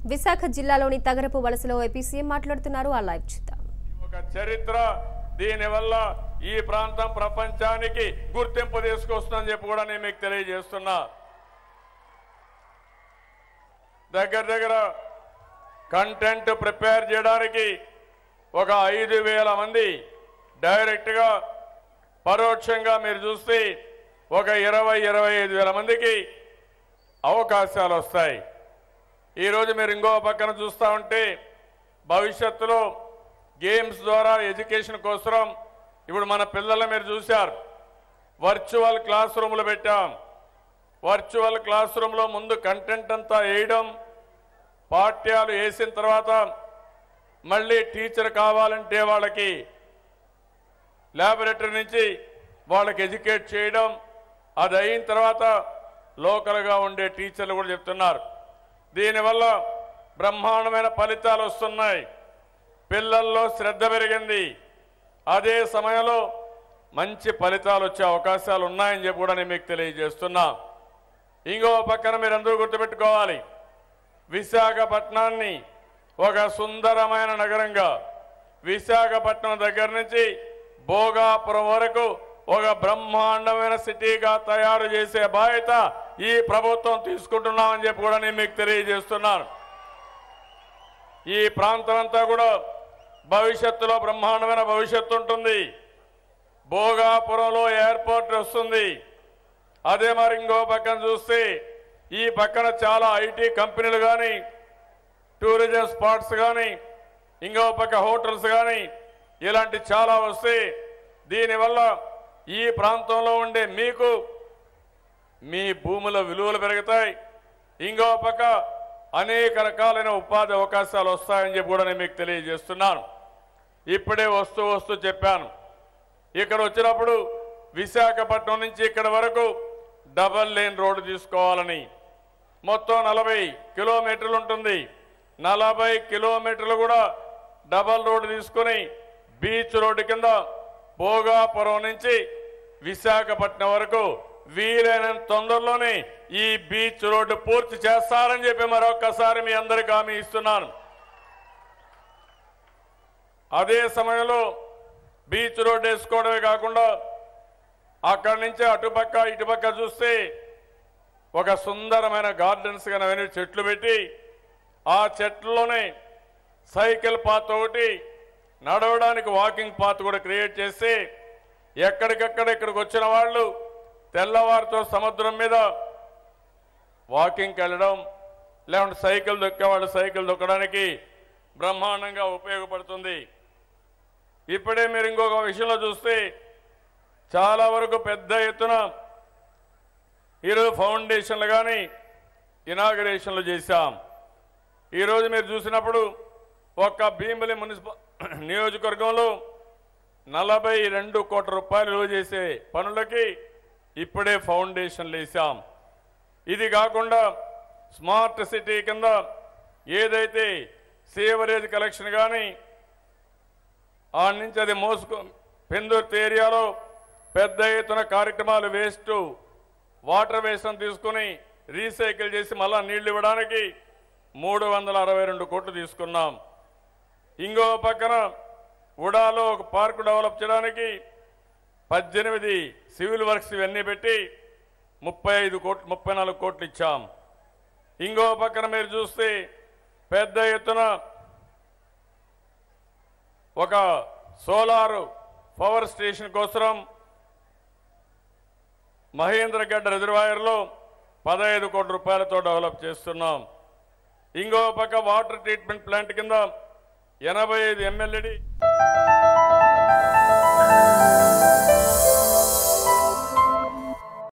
విశాఖ జిల్లాలోని తగరపు వలసలో AP CM మాట్లాడుతున్నారు ఆ లైవ్ చూద్దాం ఒక చరిత్ర దీనివల్ల ఈ ప్రాంతం ప్రపంచానికి గుర్తింపు తీసుకొస్తుందని చెప్పి కూడా నేను మీకు తెలియజేస్తున్నా దగ్గర దగ్గర కంటెంట్ ప్రిపేర్ చేయడానికి ఒక ఐదు వేల మంది డైరెక్ట్గా పరోక్షంగా మీరు చూస్తే ఒక ఇరవై ఇరవై ఐదు వేల మందికి అవకాశాలు వస్తాయి ఈరోజు మీరు ఇంకో పక్కన చూస్తూ ఉంటే భవిష్యత్తులో గేమ్స్ ద్వారా ఎడ్యుకేషన్ కోసం ఇప్పుడు మన పిల్లలు మీరు చూశారు వర్చువల్ క్లాస్ రూమ్లు పెట్టాం వర్చువల్ క్లాస్ రూమ్లో ముందు కంటెంట్ అంతా వేయడం పాఠ్యాలు వేసిన తర్వాత మళ్ళీ టీచర్ కావాలంటే వాళ్ళకి ల్యాబొరేటరీ నుంచి వాళ్ళకి ఎడ్యుకేట్ చేయడం అది అయిన తర్వాత లోకల్గా ఉండే టీచర్లు కూడా చెప్తున్నారు దీనివల్ల బ్రహ్మాండమైన ఫలితాలు వస్తున్నాయి పిల్లల్లో శ్రద్ధ పెరిగింది అదే సమయంలో మంచి ఫలితాలు వచ్చే అవకాశాలు ఉన్నాయని చెప్పి కూడా నేను మీకు తెలియజేస్తున్నా ఇంకో పక్కన మీరు అందరూ గుర్తుపెట్టుకోవాలి విశాఖపట్నాన్ని ఒక సుందరమైన నగరంగా విశాఖపట్నం దగ్గర నుంచి భోగాపురం వరకు ఒక బ్రహ్మాండమైన సిటీగా తయారు చేసే బాధ్యత ఈ ప్రభుత్వం తీసుకుంటున్నామని చెప్పి కూడా నేను మీకు తెలియజేస్తున్నాను ఈ ప్రాంతం అంతా కూడా భవిష్యత్తులో బ్రహ్మాండమైన భవిష్యత్తు ఉంటుంది భోగాపురంలో ఎయిర్పోర్ట్ వస్తుంది అదే మరి ఇంకో పక్కన చూస్తే ఈ పక్కన చాలా ఐటీ కంపెనీలు కానీ టూరిజం స్పాట్స్ కానీ ఇంకో పక్క హోటల్స్ కానీ ఇలాంటి చాలా వస్తే దీనివల్ల ఈ ప్రాంతంలో ఉండే మీకు మీ భూముల విలువలు పెరుగుతాయి ఇంకో పక్క అనేక రకాలైన ఉపాధి అవకాశాలు వస్తాయని చెప్పి కూడా నేను మీకు తెలియజేస్తున్నాను ఇప్పుడే వస్తూ వస్తూ చెప్పాను ఇక్కడ వచ్చినప్పుడు విశాఖపట్నం నుంచి ఇక్కడ వరకు డబల్ లేన్ రోడ్డు తీసుకోవాలని మొత్తం నలభై కిలోమీటర్లు ఉంటుంది నలభై కిలోమీటర్లు కూడా డబల్ రోడ్డు తీసుకొని బీచ్ రోడ్డు కింద భోగాపురం నుంచి విశాఖపట్నం వరకు వీలైనంత తొందరలోనే ఈ బీచ్ రోడ్డు పూర్తి చేస్తారని చెప్పి మరొక్కసారి మీ అందరికి హామీ ఇస్తున్నాను అదే సమయంలో బీచ్ రోడ్ వేసుకోవడమే కాకుండా అక్కడి నుంచి అటుపక్క ఇటుపక్క చూస్తే ఒక సుందరమైన గార్డెన్స్ కానీ అవన్నీ చెట్లు పెట్టి ఆ చెట్లలోనే సైకిల్ పాత్ ఒకటి నడవడానికి వాకింగ్ పాత్ కూడా క్రియేట్ చేసి ఎక్కడికక్కడ ఇక్కడికి వచ్చిన వాళ్ళు తెల్లవారితో సముద్రం మీద వాకింగ్కి వెళ్ళడం లేకుంటే సైకిల్ దొక్కేవాళ్ళు సైకిల్ దొక్కడానికి బ్రహ్మాండంగా ఉపయోగపడుతుంది ఇప్పుడే మీరు ఇంకొక విషయంలో చూస్తే చాలా వరకు పెద్ద ఎత్తున ఈరోజు ఫౌండేషన్లు కానీ ఇనాగరేషన్లు చేశాం ఈరోజు మీరు చూసినప్పుడు ఒక్క భీమిలి మున్సిపల్ నియోజకవర్గంలో నలభై రెండు కోట్ల రూపాయలు విలువ చేసే పనులకి ఇప్పుడే ఫౌండేషన్లు వేసాం ఇది కాకుండా స్మార్ట్ సిటీ కింద ఏదైతే సేవరేజ్ కలెక్షన్ కానీ ఆ నుంచి అది మోసుకు పెందుర్తి ఏరియాలో పెద్ద ఎత్తున కార్యక్రమాలు వేస్ట్ వాటర్ వేస్ట్ తీసుకుని రీసైకిల్ చేసి మళ్ళా నీళ్లు ఇవ్వడానికి మూడు వందల అరవై రెండు కోట్లు తీసుకున్నాం ఇంకో పక్కన ఉడాలో ఒక పార్కు డెవలప్ చేయడానికి పద్దెనిమిది సివిల్ వర్క్స్ ఇవన్నీ పెట్టి ముప్పై ఐదు కోట్లు ముప్పై నాలుగు కోట్లు ఇచ్చాం ఇంకో పక్కన మీరు చూస్తే పెద్ద ఎత్తున ఒక సోలార్ పవర్ స్టేషన్ కోసం మహేంద్రగడ్డ రిజర్వాయర్లో పదహైదు కోట్ల రూపాయలతో డెవలప్ చేస్తున్నాం ఇంకో పక్క వాటర్ ట్రీట్మెంట్ ప్లాంట్ కింద ఎనభై ఐదు ఎమ్మెల్యేడి